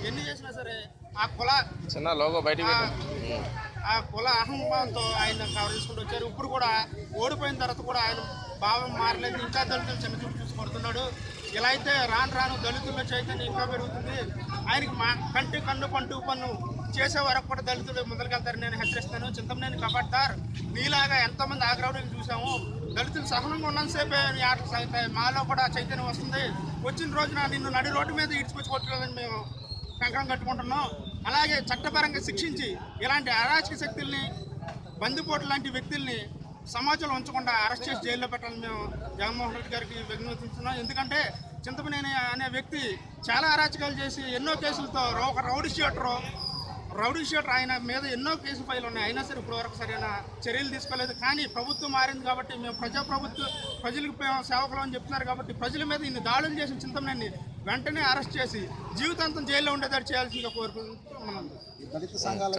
ఎన్ని చేసినా సరే ఆ కుల చిన్న లోగో బయటికి ఆ, పెట్టు ఉమ్. ఆ కుల అహంభావంతో ఆయన కవరించుకుంటూ వచ్చారు ఇప్పుడు కూడా ఓడిపోయిన తర్వాత కూడా ఆయన భావం మారలేదు ఇంకా దళితులు చిన్న చూపు చూసి కొడుతున్నాడు ఇలా అయితే రాను రాను దళితుల చైతన్యం ఇంకా పెరుగుతుంది ఆయనకి మా కంటి కన్ను పంటు పన్ను చేసే వరకు కూడా దళితులు ముందరికెళ్తారని నేను హెచ్చరిస్తాను చింతమనేని కబడ్డార్ నీలాగా ఎంతోమంది ఆగ్రహం చూసాము దళితులు సహనంగా ఉన్నంతసేపే నీ ఆటలు సాగుతాయి మాలో కూడా చైతన్యం వస్తుంది వచ్చిన రోజున నిన్ను నడి రోడ్డు మీద ఇడిచిపెచ్చి కొట్టలేదని మేము కంకణం కట్టుకుంటున్నాం అలాగే చట్టపరంగా శిక్షించి ఇలాంటి అరాచక శక్తుల్ని బందిపోటు లాంటి వ్యక్తుల్ని సమాజంలో ఉంచకుండా అరెస్ట్ చేసి జైల్లో పెట్టాలని మేము జగన్మోహన్ రెడ్డి గారికి విజ్ఞప్తిస్తున్నాం ఎందుకంటే చింతమనేని అనే వ్యక్తి చాలా అరాచకాలు చేసి ఎన్నో కేసులతో రౌ- ఒక రౌడీ షీటరు రౌడీ షీటర్ ఆయన మీద ఎన్నో కేసు ఫైల్ ఉన్నాయి అయినా సరే ఇప్పుడు వరకు సరైన చర్యలు తీసుకోలేదు కానీ ప్రభుత్వం మారింది కాబట్టి మేము ప్రజా ప్రభుత్వం ప్రజలకు మేము సేవకులు అని చెప్తున్నారు కాబట్టి ప్రజల మీద ఇన్ని దాడులు చేసిన చింతమనేని వెంటనే అరెస్ట్ చేసి జీవితాంతం జైల్లో ఉండేటట్టు చేయాల్సిందిగా కోరుకుంటున్నాం దళిత సంఘాల